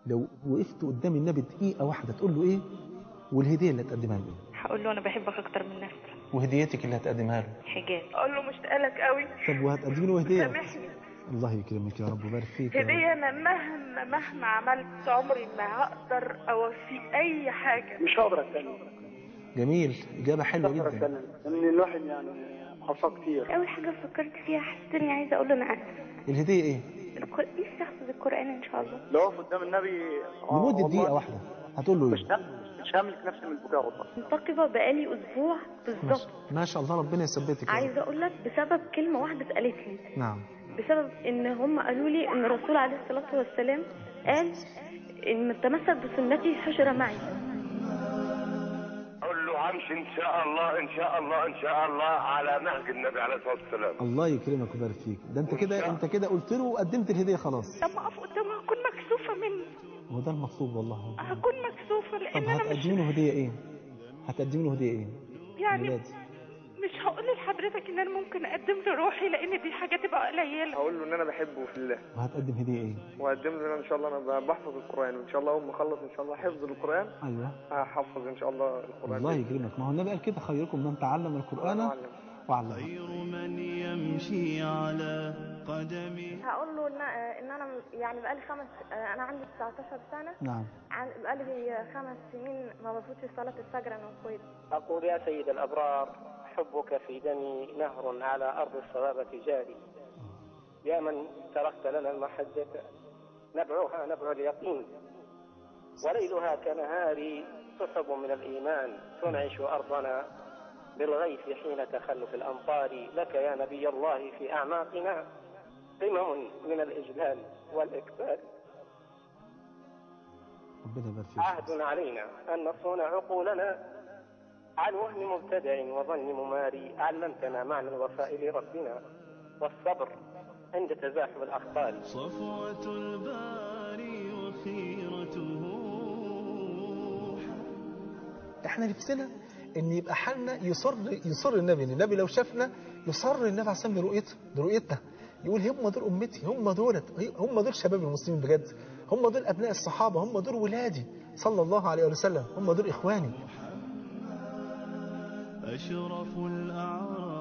لو وقفت قدام النبي دقيقة واحدة تقول له إيه والهدية اللي هتقدمها له إيه هقول له انا بحبك اكتر من نفسي وهديتك اللي هتقدمها له حجاب اقول له مشتاقه لك قوي طب وهتقدمي له هدية سامحني الله يكرمك يا رب ويبارك فيك يا رب. هديه انا مهما مهما عملت عمري ما هقدر اوفي اي حاجه مش هقدر اتكلم جميل إجابة حلوة مش هقدر جدا اتكلم لان الواحد يعني حصل كتير اول حاجه فكرت فيها حسيت اني عايزه اقول له انا اسف الهدية إيه القر- نفسي احفظ القران ان شاء الله لو اقف قدام النبي آه، لمدة والله دقيقة واحدة هتقول له مش إيه هم- مش هملك نفسي من البكاء والله منتقبه بقالي اسبوع بالظبط ما شاء الله ربنا يثبتك يا رب. عايزه اقول لك بسبب كلمه واحده اتقالت لي نعم بسبب ان هم قالوا لي ان الرسول عليه الصلاه والسلام قال ان من تمسك بسنتي حشر معي قول له همشي ان شاء الله ان شاء الله ان شاء الله على نهج النبي عليه الصلاه والسلام الله يكرمك ويبارك فيك ده انت كده انت كده قلت له وقدمت الهديه خلاص لما اقف قدامه هكون مكسوفه منه هو ده المطلوب والله هكون مكسوفه طب لان انا مش هتقدمي له هديه ايه هتقدمي له هديه ايه يعني ميلادي مش هقول لحضرتك ان انا ممكن اقدم له روحي لان دي حاجه تبقى قليله هقول له ان انا بحبه في الله وهتقدم هديه ايه واقدم له ان أنا ان شاء الله انا بحفظ القران وان شاء الله اول ما اخلص ان شاء الله حفظ القران ايوه هحفظ ان شاء الله القران الله يكرمك ما هو النبي قال كده خيركم من تعلم القران وأعلم. وعلمه خير من يمشي على قدمه هقول له ان ان انا يعني بقالي خمس انا عندي 19 سنه نعم عن- بقالي خمس سنين ما بفوتش صلاه الفجر انا واخواتي أقول يا سيد الأبرار حبك في دمي نهر على أرض الصبابة جاري يا من تركت لنا المحجة نبعها نبع اليقين وليلها كنهار سحب من الإيمان تنعش أرضنا بالغيث حين تخلف الأمطار لك يا نبي الله في أعماقنا قمم من الإجلال والإكبار ربنا يبارك فيك عهد علينا أن نصون عقولنا عن وهم مبتدع وظن مماري علمتنا معنى الوفاء لربنا والصبر عند تزاحم الأخطار صفوة الباري وخيرته احنا نفسنا ان يبقى حالنا يصر يصر النبي ان النبي لو شافنا يصر النبي عليه الصلاه برؤيته برؤيتنا يقول هم دول امتي هم دولت هم دول شباب المسلمين بجد هم دول ابناء الصحابه هم دول ولادي صلى الله عليه وسلم هم دول اخواني أشرف الأعراف